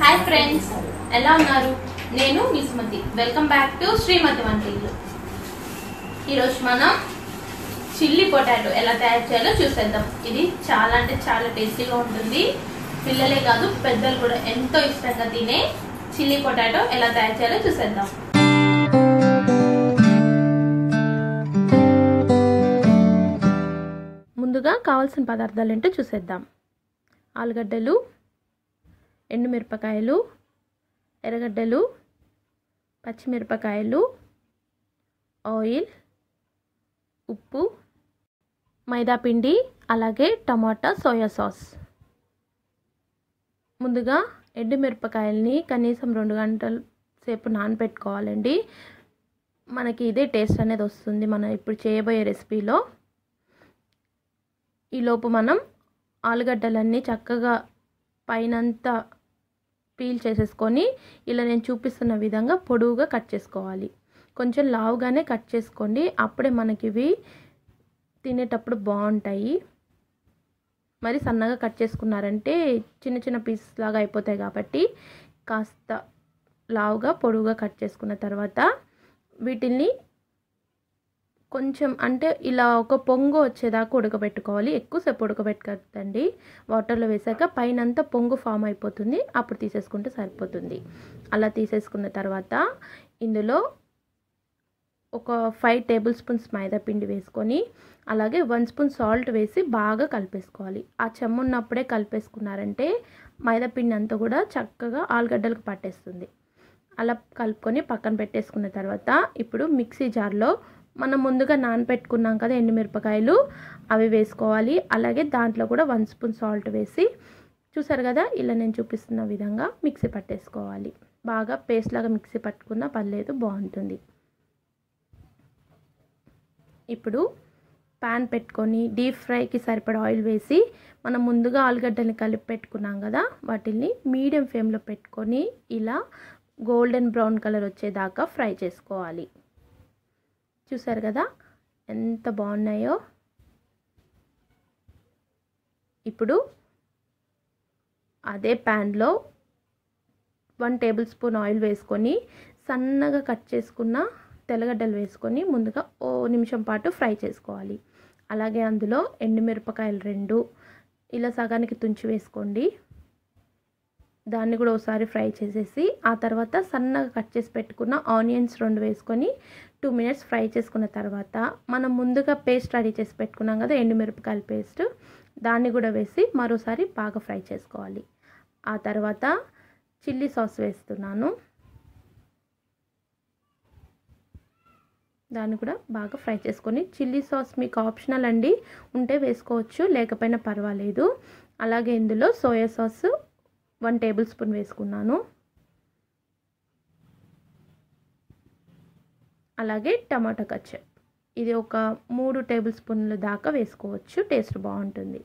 hi friends ఎలా ఉన్నారు నేను మీ Sumathi welcome back to Srimathi Vantillu ఈరోజు మనం చిల్లీ పొటాటో ఎలా తయారు చేయాలో చూసేద్దాం ఇది చాలా అంటే చాలా టేస్టీగా ఉంటుంది పిల్లలే కాదు పెద్దలు కూడా ఎంతో ఇష్టంగా తినే చిల్లీ పొటాటో ఎలా తయారు చేయాలో చూసేద్దాం ముందుగా కావాల్సిన పదార్థాలు ఏంటో చూసేద్దాం ఆలుగడ్డలు ఎండుమిరపకాయలు ఎర్రగడ్డలు పచ్చిమిరపకాయలు ఆయిల్ ఉప్పు మైదా పిండి అలాగే టమాటా సోయా సాస్ ముందుగా ఎండుమిరపకాయల్ని కనీసం రెండు గంటల సేపు నానబెట్టుకోవాలండి మనకి ఇదే టేస్ట్ అనేది వస్తుంది మనం ఇప్పుడు చేయబోయే రెసిపీలో ఈలోపు మనం ఆలుగడ్డలన్నీ చక్కగా పైనంతా పీల్ చేసేసుకొని ఇలా నేను చూపిస్తున్న విధంగా పొడవుగా కట్ చేసుకోవాలి కొంచెం లావుగానే కట్ చేసుకోండి అప్పుడే మనకి ఇవి తినేటప్పుడు బాగుంటాయి మరి సన్నగా కట్ చేసుకున్నారంటే చిన్న చిన్న పీసెస్ లాగా అయిపోతాయి కాబట్టి కాస్త లావుగా పొడవుగా కట్ చేసుకున్న తర్వాత వీటిల్ని కొంచెం అంటే ఇలా ఒక పొంగు వచ్చేదాకా ఉడకబెట్టుకోవాలి ఎక్కువసేపు ఉడకబెట్టకండి వాటర్లో వేసాక పైనంతా పొంగు ఫామ్ అయిపోతుంది అప్పుడు తీసేసుకుంటే సరిపోతుంది అలా తీసేసుకున్న తర్వాత ఇందులో ఒక ఫైవ్ టేబుల్ స్పూన్స్ మైదా పిండి వేసుకొని అలాగే వన్ స్పూన్ సాల్ట్ వేసి బాగా కలిపేసుకోవాలి ఆ చెమ్మున్నప్పుడే కలిపేసుకున్నారంటే మైదా పిండి అంతా కూడా చక్కగా ఆలుగడ్డలకు పట్టేస్తుంది అలా కలుపుకొని పక్కన పెట్టేసుకున్న తర్వాత ఇప్పుడు మిక్సీ జార్లో మనం ముందుగా నానబెట్టుకున్నాం కదా ఎండుమిరపకాయలు అవి వేసుకోవాలి అలాగే దాంట్లో కూడా వన్ స్పూన్ సాల్ట్ వేసి చూసారు కదా ఇలా నేను చూపిస్తున్న విధంగా మిక్సీ పట్టేసుకోవాలి బాగా పేస్ట్ లాగా మిక్సీ పట్టుకున్నా పర్లేదు బాగుంటుంది ఇప్పుడు ప్యాన్ పెట్టుకొని డీప్ ఫ్రైకి సరిపడా ఆయిల్ వేసి మనం ముందుగా ఆలుగడ్డల్ని కలిపి పెట్టుకున్నాం కదా వాటిని మీడియం ఫ్లేమ్లో పెట్టుకొని ఇలా గోల్డెన్ బ్రౌన్ కలర్ వచ్చేదాకా ఫ్రై చేసుకోవాలి చూసారు కదా ఎంత బాగున్నాయో ఇప్పుడు అదే ప్యాన్లో వన్ టేబుల్ స్పూన్ ఆయిల్ వేసుకొని సన్నగా కట్ చేసుకున్న తెల్లగడ్డలు వేసుకొని ముందుగా ఓ నిమిషం పాటు ఫ్రై చేసుకోవాలి అలాగే అందులో ఎండుమిరపకాయలు రెండు ఇలా సగానికి తుంచి వేసుకోండి దాన్ని కూడా ఒకసారి ఫ్రై చేసేసి ఆ తర్వాత సన్నగా కట్ చేసి పెట్టుకున్న ఆనియన్స్ రెండు వేసుకొని టూ మినిట్స్ ఫ్రై చేసుకున్న తర్వాత మనం ముందుగా పేస్ట్ రెడీ చేసి పెట్టుకున్నాం కదా ఎండుమిరపకాయల పేస్ట్ దాన్ని కూడా వేసి మరోసారి బాగా ఫ్రై చేసుకోవాలి ఆ తర్వాత చిల్లీ సాస్ వేస్తున్నాను దాన్ని కూడా బాగా ఫ్రై చేసుకొని చిల్లీ సాస్ మీకు ఆప్షనల్ అండి ఉంటే వేసుకోవచ్చు లేకపోయినా పర్వాలేదు అలాగే ఇందులో soya sauce one tablespoon వేసుకున్నాను అలాగే టమాటా కచ్చప్ ఇది ఒక మూడు టేబుల్ స్పూన్ల దాకా వేసుకోవచ్చు టేస్ట్ బాగుంటుంది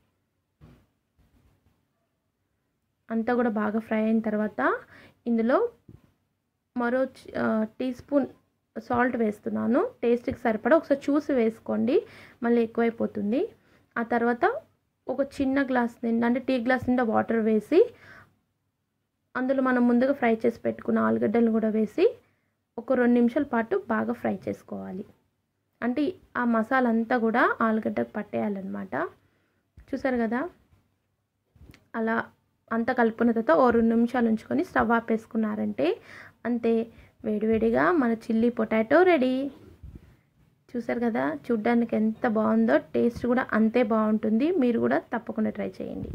అంతా కూడా బాగా ఫ్రై అయిన తర్వాత ఇందులో మరో టీ స్పూన్ సాల్ట్ వేస్తున్నాను టేస్ట్కి సరిపడా ఒకసారి చూసి వేసుకోండి మళ్ళీ ఎక్కువైపోతుంది ఆ తర్వాత ఒక చిన్న గ్లాస్ నిండా అంటే టీ గ్లాస్ నిండా వాటర్ వేసి అందులో మనం ముందుగా ఫ్రై చేసి పెట్టుకున్న ఆలుగడ్డలను కూడా వేసి ఒక రెండు నిమిషాల పాటు బాగా ఫ్రై చేసుకోవాలి అంటే ఆ మసాలా అంతా కూడా ఆలుగడ్డకు పట్టేయాలన్నమాట చూసారు కదా అలా అంతా కలుపుకున్న తర్వాత ఓ రెండు నిమిషాలు ఉంచుకొని స్టవ్ ఆపేసుకున్నారంటే అంతే వేడివేడిగా మన చిల్లీ పొటాటో రెడీ చూసారు కదా చూడ్డానికి ఎంత బాగుందో టేస్ట్ కూడా అంతే బాగుంటుంది మీరు కూడా తప్పకుండా ట్రై చేయండి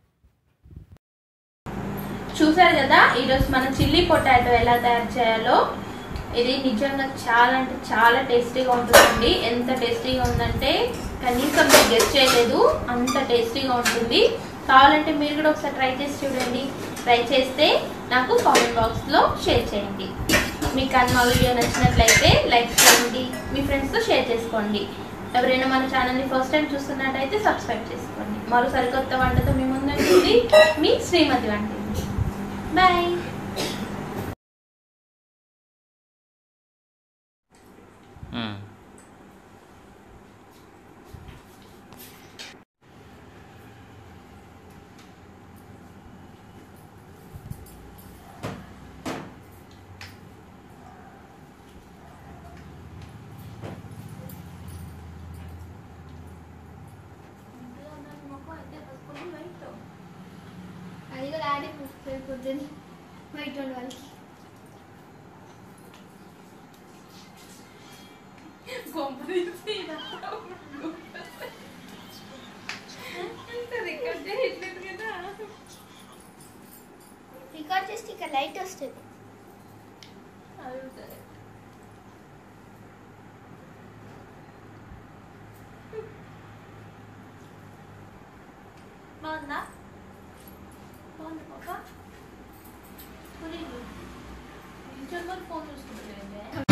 చూసారు కదా ఈరోజు మన చిల్లీ పొటాటో ఎలా తయారు చేయాలో ఇది నిజంగా చాలా అంటే చాలా టేస్టీగా ఉంటుందండి ఎంత టేస్టీగా ఉందంటే కనీసం మీరు గెస్ట్ చేయలేదు అంత టేస్టీగా ఉంటుంది కావాలంటే మీరు కూడా ఒకసారి ట్రై చేసి చూడండి ట్రై చేస్తే నాకు కామెంట్ బాక్స్లో షేర్ చేయండి మీకు అన్న మా వీడియో నచ్చినట్లయితే లైక్ చేయండి మీ ఫ్రెండ్స్తో షేర్ చేసుకోండి ఎవరైనా మన ఛానల్ని ఫస్ట్ టైం చూస్తున్నట్టయితే సబ్స్క్రైబ్ చేసుకోండి మరో సరికొత్త వంటతో మీ ముందు ఉంటుంది మీ శ్రీమతి వంట బాయ్ డాడీ అయిపోతుంది బయట ఉన్న వాళ్ళకి రికార్డ్ చేస్తే ఇక లైట్ వస్తుంది బాగుందా బాగుంది పాప నిల్చొని మరి ఫోన్ చూసుకుంటుంది